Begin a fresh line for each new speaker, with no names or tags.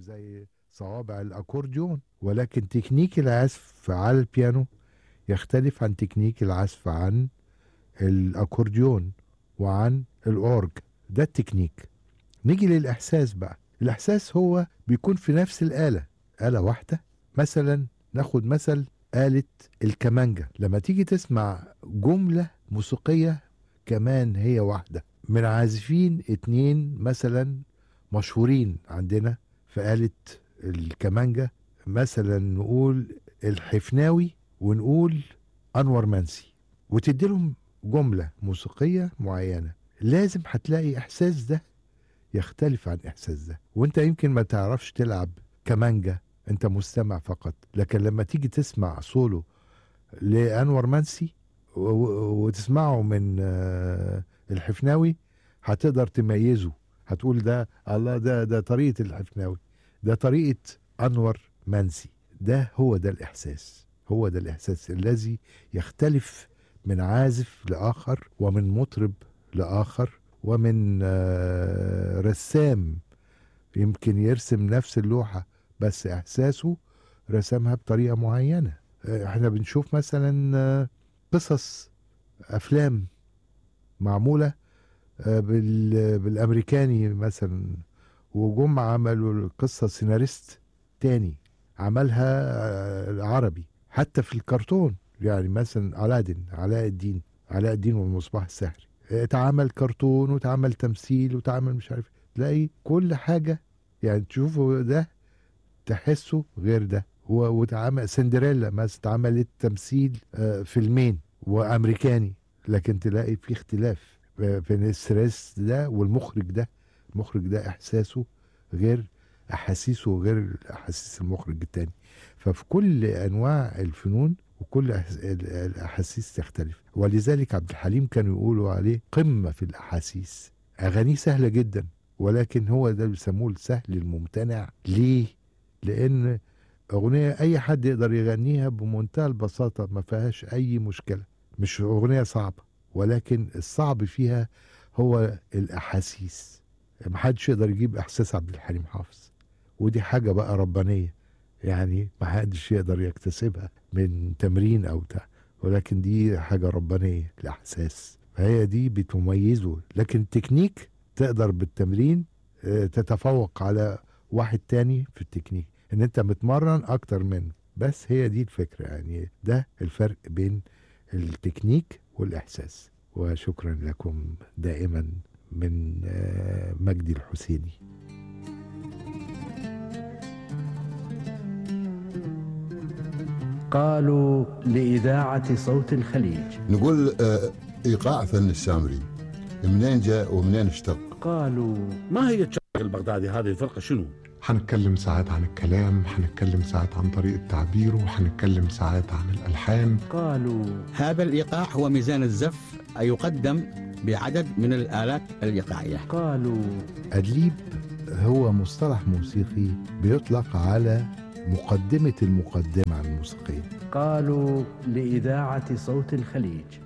زي صوابع الاكورديون ولكن تكنيك العزف على البيانو يختلف عن تكنيك العزف عن الاكورديون وعن الاورج ده التكنيك نيجي للاحساس بقى الاحساس هو بيكون في نفس الاله اله واحده مثلا ناخد مثل آلة الكمانجة لما تيجي تسمع جملة موسيقية كمان هي واحدة من عازفين اتنين مثلا مشهورين عندنا في آلة الكمانجة مثلا نقول الحفناوي ونقول أنور منسي وتديلهم جملة موسيقية معينة لازم هتلاقي إحساس ده يختلف عن إحساس ده وانت يمكن ما تعرفش تلعب كمانجة انت مستمع فقط لكن لما تيجي تسمع سولو لانور منسي و- و- وتسمعه من آه، الحفناوي هتقدر تميزه هتقول ده الله ده ده طريقه الحفناوي ده طريقه انور منسي ده هو ده الاحساس هو ده الاحساس الذي يختلف من عازف لاخر ومن مطرب لاخر ومن آه، رسام يمكن يرسم نفس اللوحه بس احساسه رسمها بطريقه معينه آه، احنا بنشوف مثلا آه، قصص افلام معموله آه، بال- بالامريكاني مثلا وجم عملوا القصه سيناريست تاني عملها آه، عربي حتى في الكرتون يعني مثلا علادين علاء الدين علاء الدين والمصباح السحري آه، اتعمل كرتون واتعمل تمثيل واتعمل مش عارف تلاقي كل حاجه يعني تشوفوا ده تحسه غير ده و- واتعمل سندريلا مثلا اتعملت تمثيل آه، فيلمين وامريكاني لكن تلاقي في اختلاف آه، بين الستريس ده والمخرج ده المخرج ده احساسه غير احاسيسه غير احاسيس المخرج التاني ففي كل انواع الفنون وكل أحس- ال- الاحاسيس تختلف ولذلك عبد الحليم كانوا يقولوا عليه قمه في الاحاسيس اغانيه سهله جدا ولكن هو ده اللي بيسموه السهل الممتنع ليه لان اغنيه اي حد يقدر يغنيها بمنتهى البساطه ما فيهاش اي مشكله مش اغنيه صعبه ولكن الصعب فيها هو الاحاسيس ما حدش يقدر يجيب احساس عبد الحليم حافظ ودي حاجه بقى ربانيه يعني ما حدش يقدر يكتسبها من تمرين او بتاع ولكن دي حاجه ربانيه الاحساس فهي دي بتميزه لكن التكنيك تقدر بالتمرين آه، تتفوق على واحد تاني في التكنيك ان انت متمرن اكتر منه بس هي دي الفكرة يعني ده الفرق بين التكنيك والاحساس وشكرا لكم دائما من آه، مجدي الحسيني
قالوا لإذاعة صوت الخليج
نقول آه، ايقاع فن السامري منين جاء ومنين اشتق
قالوا
ما هي الشرق البغدادي هذه الفرقة شنو؟
حنتكلم ساعات عن الكلام حنتكلم ساعات عن طريقة تعبيره حنتكلم ساعات عن الألحان
قالوا
هذا الإيقاع هو ميزان الزف يقدم بعدد من الآلات الإيقاعية
قالوا
أدليب هو مصطلح موسيقي بيطلق على مقدمة المقدمة الموسيقية
قالوا لإذاعة صوت الخليج